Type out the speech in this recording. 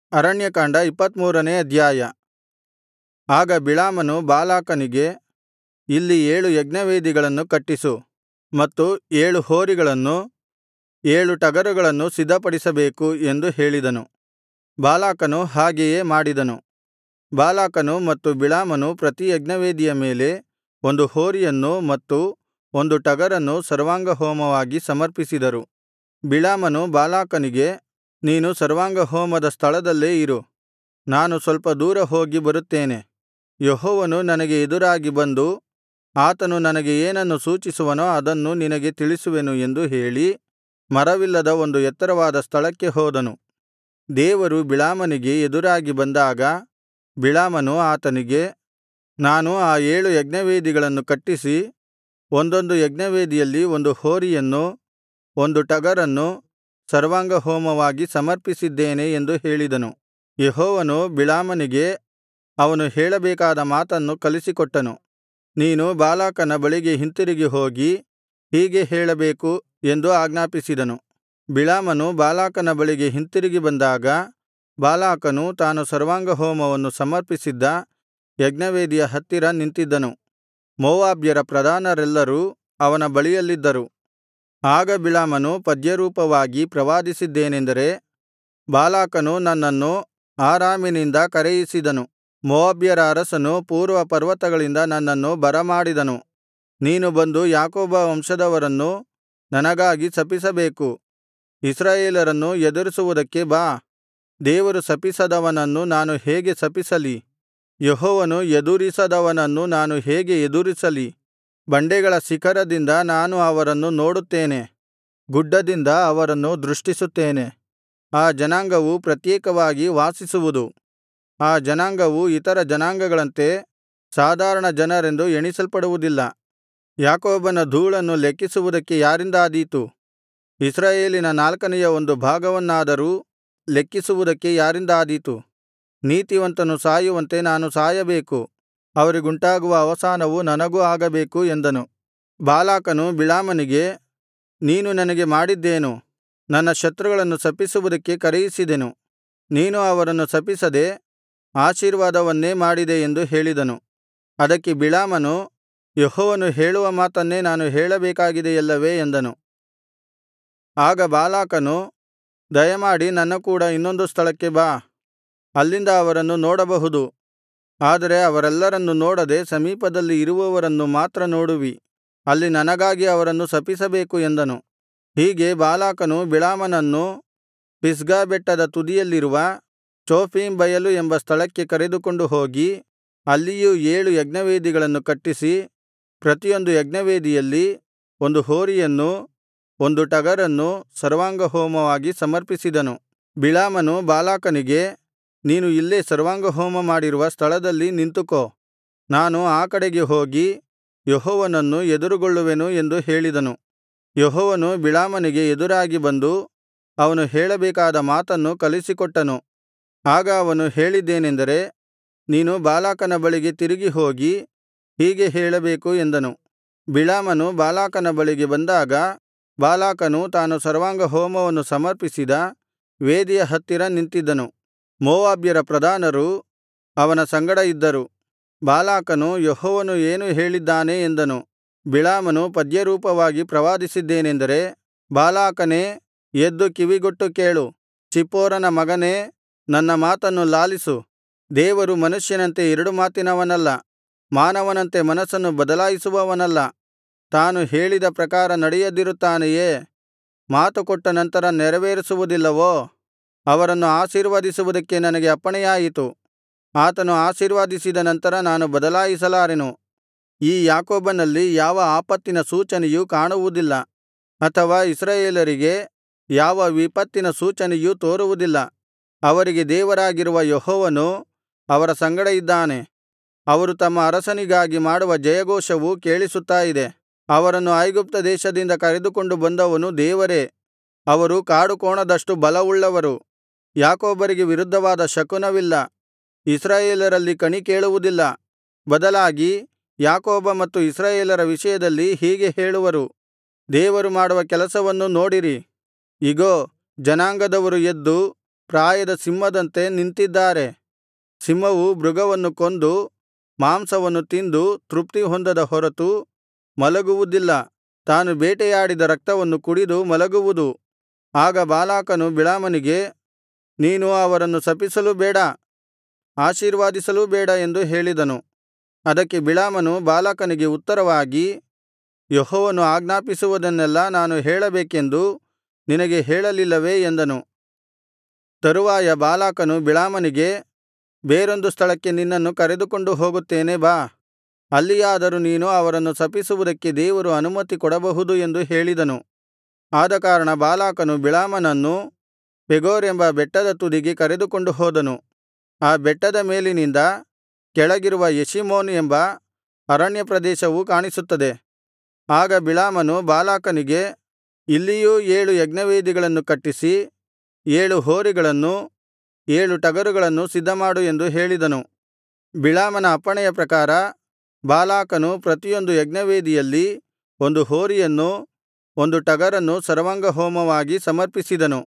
ಅರಣ್ಯಕಾಂಡ ಇಪ್ಪತ್ತಮೂರನೇ ಅಧ್ಯಾಯ ಆಗ ಬಿಳಾಮನು ಬಾಲಾಕನಿಗೆ ಇಲ್ಲಿ ಏಳು ಯಜ್ಞವೇದಿಗಳನ್ನು ಕಟ್ಟಿಸು ಮತ್ತು ಏಳು ಹೋರಿಗಳನ್ನೂ ಏಳು ಟಗರುಗಳನ್ನೂ ಸಿದ್ಧಪಡಿಸಬೇಕು ಎಂದು ಹೇಳಿದನು ಬಾಲಾಕನು ಹಾಗೆಯೇ ಮಾಡಿದನು ಬಾಲಾಕನು ಮತ್ತು ಬಿಳಾಮನು ಪ್ರತಿ ಯಜ್ಞವೇದಿಯ ಮೇಲೆ ಒಂದು ಹೋರಿಯನ್ನೂ ಮತ್ತು ಒಂದು ಟಗರನ್ನೂ ಸರ್ವಾಂಗಹೋಮವಾಗಿ ಸಮರ್ಪಿಸಿದರು ಬಿಳಾಮನು ಬಾಲಾಕನಿಗೆ ನೀನು ಸರ್ವಾಂಗಹೋಮದ ಸ್ಥಳದಲ್ಲೇ ಇರು ನಾನು ಸ್ವಲ್ಪ ದೂರ ಹೋಗಿ ಬರುತ್ತೇನೆ ಯೆಹೋವನು ನನಗೆ ಎದುರಾಗಿ ಬಂದು ಆತನು ನನಗೆ ಏನನ್ನು ಸೂಚಿಸುವನೋ ಅದನ್ನು ನಿನಗೆ ತಿಳಿಸುವೆನು ಎಂದು ಹೇಳಿ ಮರವಿಲ್ಲದ ಒಂದು ಎತ್ತರವಾದ ಸ್ಥಳಕ್ಕೆ ಹೋದನು ದೇವರು ಬಿಳಾಮನಿಗೆ ಎದುರಾಗಿ ಬಂದಾಗ ಬಿಳಾಮನು ಆತನಿಗೆ ನಾನು ಆ ಏಳು ಯಜ್ಞವೇದಿಗಳನ್ನು ಕಟ್ಟಿಸಿ ಒಂದೊಂದು ಯಜ್ಞವೇದಿಯಲ್ಲಿ ಒಂದು ಹೋರಿಯನ್ನೂ ಒಂದು ಟಗರನ್ನೂ ಸರ್ವಾಂಗಹೋಮವಾಗಿ ಸಮರ್ಪಿಸಿದ್ದೇನೆ ಎಂದು ಹೇಳಿದನು ಯೆಹೋವನು ಬಿಳಾಮನಿಗೆ ಅವನು ಹೇಳಬೇಕಾದ ಮಾತನ್ನು ಕಲಿಸಿಕೊಟ್ಟನು ನೀನು ಬಾಲಾಕನ ಬಳಿಗೆ ಹಿಂತಿರುಗಿ ಹೋಗಿ ಹೀಗೆ ಹೇಳಬೇಕು ಎಂದು ಆಜ್ಞಾಪಿಸಿದನು ಬಿಳಾಮನು ಬಾಲಾಕನ ಬಳಿಗೆ ಹಿಂತಿರುಗಿ ಬಂದಾಗ ಬಾಲಾಕನು ತಾನು ಸರ್ವಾಂಗಹೋಮವನ್ನು ಸಮರ್ಪಿಸಿದ್ದ ಯಜ್ಞವೇದಿಯ ಹತ್ತಿರ ನಿಂತಿದ್ದನು ಮೋವಾಬ್ಯರ ಪ್ರಧಾನರೆಲ್ಲರೂ ಅವನ ಬಳಿಯಲ್ಲಿದ್ದರು ಆಗ ಬಿಳಾಮನು ಪದ್ಯರೂಪವಾಗಿ ಪ್ರವಾದಿಸಿದ್ದೇನೆಂದರೆ ಬಾಲಾಕನು ನನ್ನನ್ನು ಆರಾಮಿನಿಂದ ಕರೆಯಿಸಿದನು ಮೋವಾಬ್ಯರ ಅರಸನು ಪೂರ್ವ ಪರ್ವತಗಳಿಂದ ನನ್ನನ್ನು ಬರಮಾಡಿದನು ನೀನು ಬಂದು ಯಾಕೋಬ ವಂಶದವರನ್ನು ನನಗಾಗಿ ಶಪಿಸಬೇಕು ಇಸ್ರಾಯೇಲರನ್ನು ಎದುರಿಸುವುದಕ್ಕೆ ಬಾ ದೇವರು ಶಪಿಸದವನನ್ನು ನಾನು ಹೇಗೆ ಶಪಿಸಲಿ ಯೆಹೋವನು ಎದುರಿಸದವನನ್ನು ನಾನು ಹೇಗೆ ಎದುರಿಸಲಿ ಬಂಡೆಗಳ ಶಿಖರದಿಂದ ನಾನು ಅವರನ್ನು ನೋಡುತ್ತೇನೆ ಗುಡ್ಡದಿಂದ ಅವರನ್ನು ದೃಷ್ಟಿಸುತ್ತೇನೆ ಆ ಜನಾಂಗವು ಪ್ರತ್ಯೇಕವಾಗಿ ವಾಸಿಸುವುದು ಆ ಜನಾಂಗವು ಇತರ ಜನಾಂಗಗಳಂತೆ ಸಾಧಾರಣ ಜನರೆಂದು ಎಣಿಸಲ್ಪಡುವುದಿಲ್ಲ ಯಾಕೋಬನ ಧೂಳನ್ನು ಲೆಕ್ಕಿಸುವುದಕ್ಕೆ ಯಾರಿಂದಾದೀತು ಇಸ್ರಾಯೇಲಿನ ನಾಲ್ಕನೆಯ ಒಂದು ಭಾಗವನ್ನಾದರೂ ಲೆಕ್ಕಿಸುವುದಕ್ಕೆ ಯಾರಿಂದಾದೀತು ನೀತಿವಂತನು ಸಾಯುವಂತೆ ನಾನು ಸಾಯಬೇಕು ಅವರಿಗುಂಟಾಗುವ ಅವಸಾನವು ನನಗೂ ಆಗಬೇಕು ಎಂದನು ಬಾಲಾಕನು ಬಿಳಾಮನಿಗೆ ನೀನು ನನಗೆ ಮಾಡಿದ್ದೇನು ನನ್ನ ಶತ್ರುಗಳನ್ನು ಶಪಿಸುವುದಕ್ಕೆ ಕರೆಯಿಸಿದೆನು ನೀನು ಅವರನ್ನು ಶಪಿಸದೆ ಆಶೀರ್ವಾದವನ್ನೇ ಮಾಡಿದೆ ಎಂದು ಹೇಳಿದನು ಅದಕ್ಕೆ ಬಿಳಾಮನು ಯೆಹೋವನು ಹೇಳುವ ಮಾತನ್ನೇ ನಾನು ಹೇಳಬೇಕಾಗಿದೆಯಲ್ಲವೇ ಎಂದನು ಆಗ ಬಾಲಾಕನು ದಯಮಾಡಿ ನನ್ನ ಕೂಡ ಇನ್ನೊಂದು ಸ್ಥಳಕ್ಕೆ ಬಾ ಅಲ್ಲಿಂದ ಅವರನ್ನು ನೋಡಬಹುದು ಆದರೆ ಅವರೆಲ್ಲರನ್ನು ನೋಡದೆ ಸಮೀಪದಲ್ಲಿ ಇರುವವರನ್ನು ಮಾತ್ರ ನೋಡುವಿ ಅಲ್ಲಿ ನನಗಾಗಿ ಅವರನ್ನು ಶಪಿಸಬೇಕು ಎಂದನು ಹೀಗೆ ಬಾಲಾಕನು ಬಿಳಾಮನನ್ನು ಪಿಸ್ಗಾ ಬೆಟ್ಟದ ತುದಿಯಲ್ಲಿರುವ ಚೋಫೀಮ್ ಬಯಲು ಎಂಬ ಸ್ಥಳಕ್ಕೆ ಕರೆದುಕೊಂಡು ಹೋಗಿ ಅಲ್ಲಿಯೂ ಏಳು ಯಜ್ಞವೇದಿಗಳನ್ನು ಕಟ್ಟಿಸಿ ಪ್ರತಿಯೊಂದು ಯಜ್ಞವೇದಿಯಲ್ಲಿ ಒಂದು ಹೋರಿಯನ್ನೂ ಒಂದು ಟಗರನ್ನೂ ಸರ್ವಾಂಗಹೋಮವಾಗಿ ಸಮರ್ಪಿಸಿದನು ಬಿಳಾಮನು ಬಾಲಾಕನಿಗೆ ನೀನು ಇಲ್ಲೇ ಸರ್ವಾಂಗಹೋಮ ಮಾಡಿರುವ ಸ್ಥಳದಲ್ಲಿ ನಿಂತುಕೋ ನಾನು ಆ ಕಡೆಗೆ ಹೋಗಿ ಯೆಹೋವನನ್ನು ಎದುರುಗೊಳ್ಳುವೆನು ಎಂದು ಹೇಳಿದನು ಯೆಹೋವನು ಬಿಳಾಮನಿಗೆ ಎದುರಾಗಿ ಬಂದು ಅವನು ಹೇಳಬೇಕಾದ ಮಾತನ್ನು ಕಲಿಸಿಕೊಟ್ಟನು ಆಗ ಅವನು ಹೇಳಿದ್ದೇನೆಂದರೆ ನೀನು ಬಾಲಾಕನ ಬಳಿಗೆ ತಿರುಗಿ ಹೋಗಿ ಹೀಗೆ ಹೇಳಬೇಕು ಎಂದನು ಬಿಳಾಮನು ಬಾಲಾಕನ ಬಳಿಗೆ ಬಂದಾಗ ಬಾಲಾಕನು ತಾನು ಸರ್ವಾಂಗಹೋಮವನ್ನು ಸಮರ್ಪಿಸಿದ ವೇದಿಯ ಹತ್ತಿರ ನಿಂತಿದ್ದನು ಮೋವಾಬ್ಯರ ಪ್ರಧಾನರು ಅವನ ಸಂಗಡ ಇದ್ದರು ಬಾಲಾಕನು ಯೆಹೋವನು ಏನು ಹೇಳಿದ್ದಾನೆ ಎಂದನು ಬಿಳಾಮನು ಪದ್ಯರೂಪವಾಗಿ ಪ್ರವಾದಿಸಿದ್ದೇನೆಂದರೆ ಬಾಲಾಕನೇ ಎದ್ದು ಕಿವಿಗೊಟ್ಟು ಕೇಳು ಚಿಪ್ಪೋರನ ಮಗನೇ ನನ್ನ ಮಾತನ್ನು ಲಾಲಿಸು ದೇವರು ಮನುಷ್ಯನಂತೆ ಎರಡು ಮಾತಿನವನಲ್ಲ ಮಾನವನಂತೆ ಮನಸ್ಸನ್ನು ಬದಲಾಯಿಸುವವನಲ್ಲ ತಾನು ಹೇಳಿದ ಪ್ರಕಾರ ನಡೆಯದಿರುತ್ತಾನೆಯೇ ಮಾತು ಕೊಟ್ಟ ನಂತರ ನೆರವೇರಿಸುವುದಿಲ್ಲವೋ ಅವರನ್ನು ಆಶೀರ್ವದಿಸುವುದಕ್ಕೆ ನನಗೆ ಅಪ್ಪಣೆಯಾಯಿತು ಆತನು ಆಶೀರ್ವದಿಸಿದ ನಂತರ ನಾನು ಬದಲಾಯಿಸಲಾರೆನು ಈ ಯಾಕೋಬನಲ್ಲಿ ಯಾವ ಆಪತ್ತಿನ ಸೂಚನೆಯೂ ಕಾಣುವುದಿಲ್ಲ ಅಥವಾ ಇಸ್ರಾಯೇಲರಿಗೆ ಯಾವ ವಿಪತ್ತಿನ ಸೂಚನೆಯೂ ತೋರುವುದಿಲ್ಲ ಅವರಿಗೆ ದೇವರಾಗಿರುವ ಯೆಹೋವನು ಅವರ ಸಂಗಡ ಇದ್ದಾನೆ ಅವರು ತಮ್ಮ ಅರಸನಿಗಾಗಿ ಮಾಡುವ ಜಯಘೋಷವು ಕೇಳಿಸುತ್ತಾ ಇದೆ ಅವರನ್ನು ಐಗುಪ್ತ ದೇಶದಿಂದ ಕರೆದುಕೊಂಡು ಬಂದವನು ದೇವರೇ ಅವರು ಕಾಡುಕೋಣದಷ್ಟು ಬಲವುಳ್ಳವರು ಯಾಕೋಬರಿಗೆ ವಿರುದ್ಧವಾದ ಶಕುನವಿಲ್ಲ ಇಸ್ರಾಯೇಲರಲ್ಲಿ ಕಣಿ ಕೇಳುವುದಿಲ್ಲ ಬದಲಾಗಿ ಯಾಕೋಬ ಮತ್ತು ಇಸ್ರಾಯೇಲರ ವಿಷಯದಲ್ಲಿ ಹೀಗೆ ಹೇಳುವರು ದೇವರು ಮಾಡುವ ಕೆಲಸವನ್ನು ನೋಡಿರಿ ಇಗೋ ಜನಾಂಗದವರು ಎದ್ದು ಪ್ರಾಯದ ಸಿಂಹದಂತೆ ನಿಂತಿದ್ದಾರೆ ಸಿಂಹವು ಮೃಗವನ್ನು ಕೊಂದು ಮಾಂಸವನ್ನು ತಿಂದು ತೃಪ್ತಿಹೊಂದದ ಹೊರತು ಮಲಗುವುದಿಲ್ಲ ತಾನು ಬೇಟೆಯಾಡಿದ ರಕ್ತವನ್ನು ಕುಡಿದು ಮಲಗುವುದು ಆಗ ಬಾಲಾಕನು ಬಿಳಾಮನಿಗೆ ನೀನು ಅವರನ್ನು ಶಪಿಸಲೂ ಬೇಡ ಆಶೀರ್ವದಿಸಲೂ ಬೇಡ ಎಂದು ಹೇಳಿದನು ಅದಕ್ಕೆ ಬಿಳಾಮನು ಬಾಲಾಕನಿಗೆ ಉತ್ತರವಾಗಿ ಯೆಹೋವನು ಆಜ್ಞಾಪಿಸುವುದನ್ನೆಲ್ಲಾ ನಾನು ಹೇಳಬೇಕೆಂದು ನಿನಗೆ ಹೇಳಲಿಲ್ಲವೇ ಎಂದನು ತರುವಾಯ ಬಾಲಾಕನು ಬಿಳಾಮನಿಗೆ ಬೇರೊಂದು ಸ್ಥಳಕ್ಕೆ ನಿನ್ನನ್ನು ಕರೆದುಕೊಂಡು ಹೋಗುತ್ತೇನೆ ಬಾ ಅಲ್ಲಿಯಾದರೂ ನೀನು ಅವರನ್ನು ಶಪಿಸುವುದಕ್ಕೆ ದೇವರು ಅನುಮತಿ ಕೊಡಬಹುದು ಎಂದು ಹೇಳಿದನು ಆದಕಾರಣ ಬಾಲಾಕನು ಬಿಳಾಮನನ್ನು ಪೆಗೋರ್ ಎಂಬ ಬೆಟ್ಟದ ತುದಿಗೆ ಕರೆದುಕೊಂಡು ಹೋದನು ಆ ಬೆಟ್ಟದ ಮೇಲಿನಿಂದ ಕೆಳಗಿರುವ ಯೆಷಿಮೋನ್ ಎಂಬ ಅರಣ್ಯ ಪ್ರದೇಶವು ಕಾಣಿಸುತ್ತದೆ ಆಗ ಬಿಳಾಮನು ಬಾಲಾಕನಿಗೆ ಇಲ್ಲಿಯೂ ಏಳು ಯಜ್ಞವೇದಿಗಳನ್ನು ಕಟ್ಟಿಸಿ ಏಳು ಹೋರಿಗಳನ್ನೂ ಏಳು ಟಗರುಗಳನ್ನೂ ಸಿದ್ಧಮಾಡು ಎಂದು ಹೇಳಿದನು ಬಿಳಾಮನ ಅಪ್ಪಣೆಯ ಪ್ರಕಾರ ಬಾಲಾಕನು ಪ್ರತಿಯೊಂದು ಯಜ್ಞವೇದಿಯಲ್ಲಿ ಒಂದು ಹೋರಿಯನ್ನೂ ಒಂದು ಟಗರನ್ನೂ ಸರ್ವಾಂಗಹೋಮವಾಗಿ ಸಮರ್ಪಿಸಿದನು